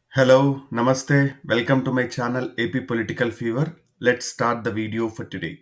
Hello, Namaste. Welcome to my channel AP Political Fever. Let's start the video for today.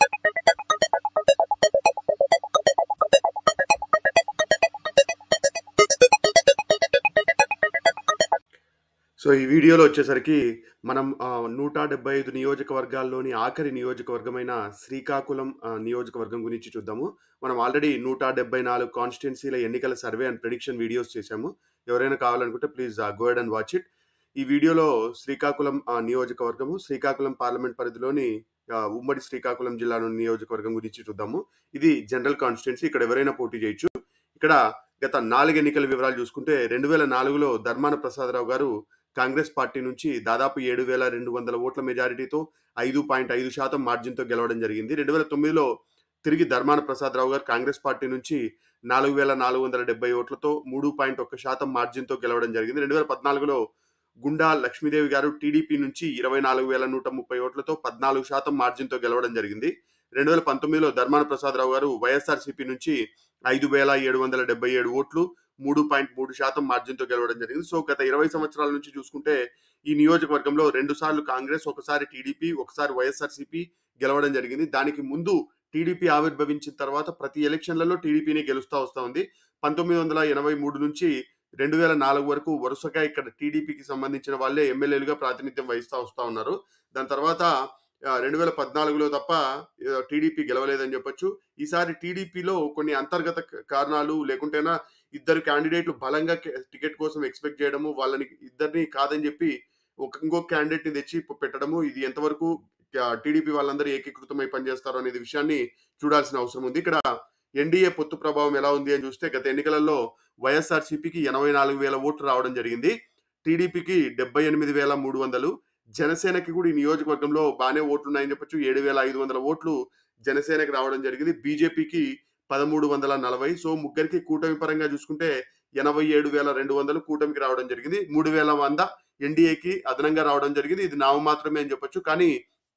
So ఈ వీడియోలో వచ్చేసరికి మనం ఆ, నూట డెబ్బై ఐదు నియోజకవర్గాల్లోని ఆఖరి నియోజకవర్గమైన శ్రీకాకుళం ఆ, నియోజకవర్గం గురించి చూద్దాము మనం ఆల్రెడీ నూట డెబ్బై నాలుగు కాన్స్టిట్యున్సీల ఎన్నికల సర్వే అండ్ ప్రిడిక్షన్ వీడియోస్ చేశాము ఎవరైనా కావాలనుకుంటే please go ahead and watch it ఈ వీడియోలో శ్రీకాకుళం ఆ, నియోజకవర్గము శ్రీకాకుళం పార్లమెంట్ పరిధిలోని ఆ, ఉమ్మడి శ్రీకాకుళం జిల్లాలోని నియోజకవర్గం గురించి చూద్దాము ఇది జనరల్ కాన్స్టిట్యున్సీ ఇక్కడ ఎవరైనా పోటీ చేయొచ్చు ఇక్కడ గత నాలుగు ఎన్నికల వివరాలు చూసుకుంటే రెండు వేల నాలుగులో ధర్మాన ప్రసాదరావు గారు కాంగ్రెస్ పార్టీ నుంచి దాదాపు ఏడు వేల రెండు వందల ఓట్ల మెజారిటీతో ఐదు పాయింట్ ఐదు శాతం మార్జిన్తో గెలవడం జరిగింది రెండు వేల తొమ్మిదిలో తిరిగి ధర్మాన ప్రసాదరావు గారు కాంగ్రెస్ పార్టీ నుంచి నాలుగు వేల నాలుగు వందల డెబ్బై ఓట్లతో మూడు పాయింట్ ఒక్క శాతం మార్జిన్తో గెలవడం జరిగింది రెండు వేల పద్నాలుగులో గుండా లక్ష్మీదేవి గారు టీడీపీ నుంచి ఇరవై నాలుగు వేల నూట ముప్పై ఓట్లతో పద్నాలుగు శాతం మార్జిన్తో గెలవడం జరిగింది రెండు వేల పంతొమ్మిదిలో ధర్మాన ప్రసాదరావు గారు వైఎస్ఆర్సీపీ నుంచి ఐదు వేల ఏడు వందల డెబ్బై ఏడు ఓట్లు మూడు పాయింట్ మూడు శాతం మార్జిన్తో గెలవడం జరిగింది సో గత ఇరవై సంవత్సరాల నుంచి చూసుకుంటే ఈ నియోజకవర్గంలో రెండు సార్లు కాంగ్రెస్ ఒకసారి టీడీపీ ఒకసారి వైఎస్ఆర్సీపీ గెలవడం జరిగింది దానికి ముందు టీడీపీ ఆవిర్భవించిన తర్వాత ప్రతి ఎలక్షన్లలో టీడీపీని గెలుస్తూ వస్తూ ఉంది పంతొమ్మిది వందల ఎనభై మూడు నుంచి రెండు వేల నాలుగు వరకు వరుసగా ఇక్కడ టీడీపీకి సంబంధించిన వాళ్ళే ఎమ్మెల్యేలుగా ప్రాతినిధ్యం వహిస్తూ వస్తూ ఉన్నారు దాని తర్వాత రెండు వేల పద్నాలుగులో తప్ప టీడీపీ గెలవలేదని చెప్పొచ్చు ఈసారి టీడీపీలో కొన్ని అంతర్గత క- కారణాలు లేకుంటేనా ఇద్దరు క్యాండిడేట్లు బలంగా కే- టికెట్ కోసం ఎక్స్పెక్ట్ చేయడము వాళ్ళని ఇద్దరిని కాదని చెప్పి ఒక ఇంకొక క్యాండిడేట్ ని తెచ్చి ప- పెట్టడము ఇది ఎంతవరకు టీడీపీ వాళ్ళందరూ ఏకీకృతమై పనిచేస్తారు అనేది విషయాన్ని చూడాల్సిన అవసరం ఉంది ఇక్కడ ఎన్డీఏ పొత్తు ప్రభావం ఎలా ఉంది అని చూస్తే గత ఎన్నికలలో వైఎస్ఆర్సీపీకి ఎనభై నాలుగు వేల ఓట్లు రావడం జరిగింది టీడీపీకి డెబ్బై ఎనిమిది వేల మూడు వందలు జనసేనకి కూడా ఈ నియోజకవర్గంలో బాగానే ఓట్లు ఉన్నాయని చెప్పొచ్చు ఏడు వేల ఐదు వందల ఓట్లు జనసేనకి రావడం జరిగింది బీజేపీకి పదమూడు వందల నలభై సో ముగ్గురికి కూటమి పరంగా చూసుకుంటే ఎనభై ఏడు వేల రెండు వందలు కూటమికి రావడం జరిగింది మూడు వేల వంద ఎన్డీఏకి అదనంగా రావడం జరిగింది ఇది నామ మాత్రమే అని చెప్పొచ్చు కానీ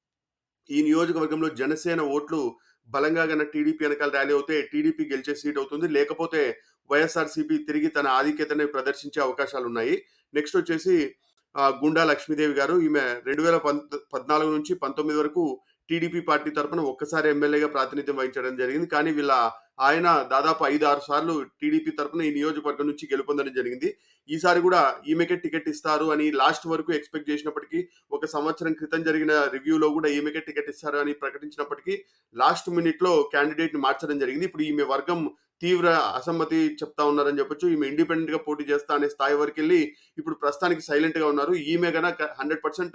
ఈ నియోజకవర్గంలో జనసేన ఓట్లు బలంగా గన టీడీపీ వెనకాల ర్యాలీ అవుతే టీడీపీ గెలిచే సీట్ అవుతుంది లేకపోతే వైఎస్ఆర్సీపీ తిరిగి తన ఆధిక్యతని ప్రదర్శించే అవకాశాలు ఉన్నాయి నెక్స్ట్ వచ్చేసి ఆ, గుండా లక్ష్మీదేవి గారు ఈమె రెండు వేల పద్నాలుగు నుంచి పంతొమ్మిది వరకు టీడీపీ పార్టీ తరపున ఒక్కసారి ఎమ్మెల్యేగా ప్రాతినిధ్యం వహించడం జరిగింది కానీ వీళ్ళ ఆయన దాదాపు ఐదు ఆరు సార్లు టీడీపీ తరపున ఈ నియోజకవర్గం నుంచి గెలుపొందడం జరిగింది ఈసారి కూడా ఈమెకే టికెట్ ఇస్తారు అని లాస్ట్ వరకు ఎక్స్పెక్ట్ చేసినప్పటికీ ఒక సంవత్సరం క్రితం జరిగిన రివ్యూలో కూడా ఈమెకే టికెట్ ఇస్తారు అని ప్రకటించినప్పటికీ లాస్ట్ మినిట్ లో క్యాండిడేట్ ని మార్చడం జరిగింది ఇప్పుడు ఈమె వర్గం తీవ్ర అసమ్మతి చెప్తా ఉన్నారని చెప్పొచ్చు ఈమె ఇండిపెండెంట్ గా పోటీ చేస్తా అనే స్థాయి వరకు వెళ్ళి ఇప్పుడు ప్రస్తుతానికి సైలెంట్ గా ఉన్నారు ఈమె గనక హండ్రెడ్ పర్సెంట్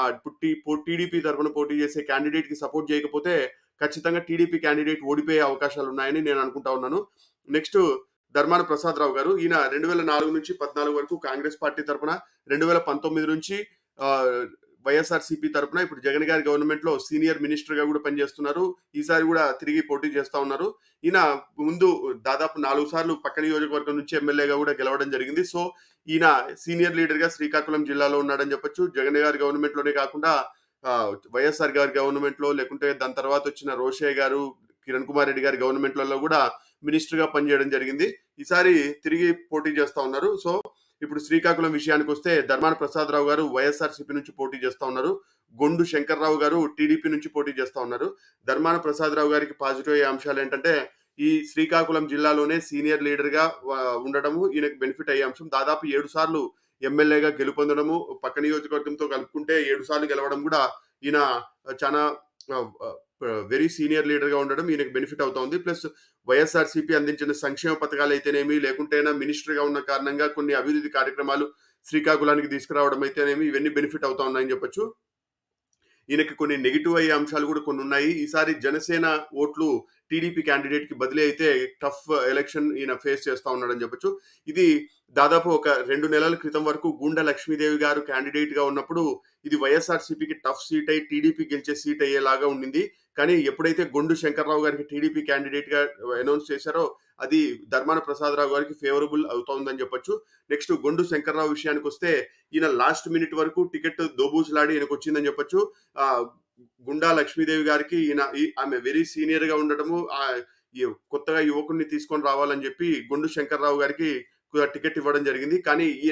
టీడీపీ తరఫున పోటీ చేసే క్యాండిడేట్ కి సపోర్ట్ చేయకపోతే ఖచ్చితంగా టీడీపీ క్యాండిడేట్ ఓడిపోయే అవకాశాలు ఉన్నాయని నేను అనుకుంటా ఉన్నాను నెక్స్ట్ ధర్మాన ప్రసాద్ రావు గారు ఈయన రెండు వేల నాలుగు నుంచి పద్నాలుగు వరకు కాంగ్రెస్ పార్టీ తరఫున రెండు వేల పంతొమ్మిది నుంచి ఆ, వైఎస్ఆర్సీపీ తరపున ఇప్పుడు జగన్ గారి గవర్నమెంట్ లో సీనియర్ మినిస్టర్ గా కూడా పనిచేస్తున్నారు ఈసారి కూడా తిరిగి పోటీ చేస్తా ఉన్నారు ఈయన ముందు దాదాపు నాలుగు సార్లు పక్క నియోజకవర్గం నుంచి ఎమ్మెల్యేగా కూడా గెలవడం జరిగింది సో ఈయన సీనియర్ లీడర్ గా శ్రీకాకుళం జిల్లాలో ఉన్నాడని చెప్పొచ్చు జగన్ గారి గవర్నమెంట్ లోనే కాకుండా ఆ, వైఎస్ఆర్ గారి గవర్నమెంట్ లో లేకుంటే దాని తర్వాత వచ్చిన రోషయ్య గారు కిరణ్ కుమార్ రెడ్డి గారి గవర్నమెంట్లలో కూడా మినిస్టర్ గా పనిచేయడం జరిగింది ఈసారి తిరిగి పోటీ చేస్తా ఉన్నారు సో ఇప్పుడు శ్రీకాకుళం విషయానికి వస్తే ధర్మాన ప్రసాదరావు గారు వైఎస్ఆర్సీపీ నుంచి పోటీ చేస్తా ఉన్నారు గొండు శంకర్రావు గారు టీడీపీ నుంచి పోటీ చేస్తా ఉన్నారు ధర్మాన ప్రసాదరావు గారికి పాజిటివ్ అయ్యే అంశాలు ఏంటంటే ఈ శ్రీకాకుళం జిల్లాలోనే సీనియర్ లీడర్ గా ఆ, ఉండడము ఈయనకు బెనిఫిట్ అయ్యే అంశం దాదాపు ఏడు సార్లు ఎమ్మెల్యేగా గెలుపొందడము పక్క నియోజకవర్గంతో కలుపుకుంటే ఏడు సార్లు గెలవడం కూడా ఈయన చాలా వెరీ సీనియర్ లీడర్ గా ఉండడం ఈయనకు బెనిఫిట్ అవుతా ఉంది ప్లస్ వైఎస్ఆర్సీపీ అందించిన సంక్షేమ పథకాలు అయితేనేమి లేకుంటేనా మినిస్టర్ గా ఉన్న కారణంగా కొన్ని అభివృద్ధి కార్యక్రమాలు శ్రీకాకుళానికి తీసుకురావడం అయితేనేమి ఇవన్నీ బెనిఫిట్ అవుతా ఉన్నాయని చెప్పొచ్చు ఈయనకి కొన్ని నెగిటివ్ అయ్యే అంశాలు కూడా కొన్ని ఉన్నాయి ఈసారి జనసేన ఓట్లు టీడీపీ క్యాండిడేట్ కి బదిలీ అయితే టఫ్ ఎలక్షన్ ఈయన ఫేస్ చేస్తా ఉన్నాడని చెప్పొచ్చు ఇది దాదాపు ఒక రెండు నెలల క్రితం వరకు గుండా లక్ష్మీదేవి గారు క్యాండిడేట్ గా ఉన్నప్పుడు ఇది వైఎస్ఆర్సీపీకి టఫ్ సీట్ అయి టీడీపీ గెలిచే సీట్ అయ్యేలాగా ఉండింది కానీ ఎప్పుడైతే గొండు శంకర్రావు గారికి టీడీపీ క్యాండిడేట్ గా అనౌన్స్ చేశారో అది ధర్మాన ప్రసాదరావు గారికి ఫేవరబుల్ అవుతోందని చెప్పొచ్చు నెక్స్ట్ గొండు శంకర్రావు విషయానికి వస్తే ఈయన లాస్ట్ మినిట్ వరకు టికెట్ దోబూసులాడి ఈయనకు వచ్చిందని చెప్పొచ్చు ఆ, గుండా లక్ష్మీదేవి గారికి ఈయన ఈ- ఆమె వెరీ సీనియర్ గా ఉండటము ఆ, ఈ కొత్తగా యువకుడిని తీసుకొని రావాలని చెప్పి గుండు శంకర్రావు గారికి టికెట్ ఇవ్వడం జరిగింది కానీ ఈయన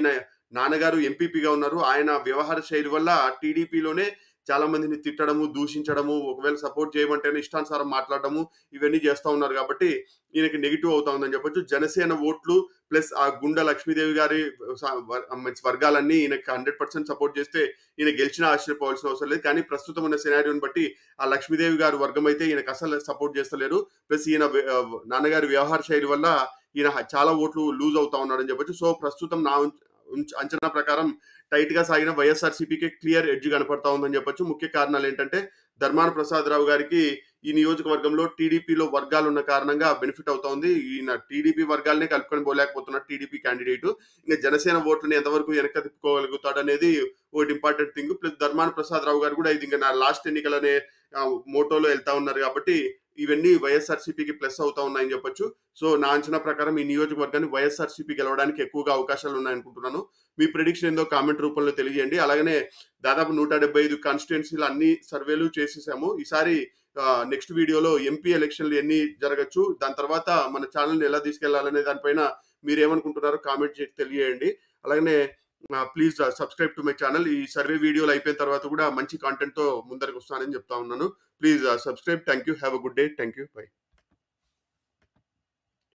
నాన్నగారు ఎంపీపీగా ఉన్నారు. ఆయన వ్యవహార శైలి వల్ల టీడీపీలోనే చాలా మందిని తిట్టడము, దూషించడము, ఒకవేళ సపోర్ట్ చేయమంటేనే ఇష్టానుసారం మాట్లాడడము, ఇవన్నీ చేస్తా ఉన్నారు కాబట్టి ఈయనకి నెగెటివ్ అవుతా ఉందని చెప్పొచ్చు. జనసేన ఓట్లు ప్లస్ ఆ గుండా లక్ష్మీదేవి గారి స వ మీన్స్ వర్గాలన్నీ ఈయనకి 100% సపోర్ట్ చేస్తే ఈయన గెలిచినా ఆశ్చర్యపోవాల్సిన అవసరం లేదు. కానీ ప్రస్తుతం ఉన్న సినారియోని బట్టి ఆ లక్ష్మీదేవి గారి వర్గం అయితే ఈయనకు అసలు సపోర్ట్ చేస్తలేరు. ప్లస్ ఈయన వె ఆహ్, నాన్నగారి వ్యవహార శైలి వల్ల ఈయన హ చాలా ఓట్లు లూజ్ అవుతా ఉన్నాడని చెప్పొచ్చు. సో, ప్రస్తుతం నా ఉం ఉంచ్ అంచనా ప్రకారం టైట్‌గా సాగిన వైఎస్ఆర్‌సీపీకే క్లియర్ ఎడ్జ్ కనపడతా ఉందని చెప్పొచ్చు. ముఖ్య కారణాలేంటంటే ధర్మాన ప్రసాదరావు గారికి ఈ నియోజకవర్గంలో టీడీపీలో వర్గాలున్న కారణంగా బెనిఫిట్ అవుతా ఉంది. ఈయన టీడీపీ వర్గాలనే కలుపుకొని పోలేకపోతున్నాడు టీడీపీ క్యాండిడేటు. ఇంక జనసేన ఓట్లని ఎంతవరకు వెనక్కి తిప్పుకోగలుగుతాడనేది ఒకటి important thing. Plus Dharmana Prasada Rao గారు కూడా ఇది ఇంక నా లాస్ట్ ఎన్నికలనే ఆహ్, మోటోలో ఎళ్తా ఉన్నారు కాబట్టి ఇవన్నీ వైఎస్ఆర్‌సీపీకి ప్లస్ అవుతా ఉన్నాయని చెప్పొచ్చు. సో, నా అంచనా ప్రకారం ఈ నియోజకవర్గాన్ని వైఎస్ఆర్‌సీపీ గెలవడానికి ఎక్కువగా అవకాశాలు ఉన్నాయనుకుంటున్నాను. మీ ప్రిడిక్షన్ ఏందో కామెంట్ రూపంలో తెలియజేయండి. అలాగనే దాదాపు 175 కాన్స్టిట్యుయెన్సీలు అన్ని సర్వేలు చేసేసాము. ఈసారి ఆహ్, నెక్స్ట్ వీడియోలో ఎంపీ ఎలక్షన్‌లు ఎన్ని జరగొచ్చు, దాని తర్వాత మన ఛానెల్‌ని ఎలా తీసుకెళ్లాలనే దానిపైన మీరేమనుకుంటున్నారో కామెంట్ చేసి తెలియజేయండి. అలాగనే ah, please subscribe to my channel. ఈ సర్వే వీడియోలు అయిపోయిన తర్వాత కూడా మంచి కంటెంట్‌తో ముందరకొస్తానని చెప్తా ఉన్నాను. Please subscribe. Thank you. Have a good day. Thank you. By.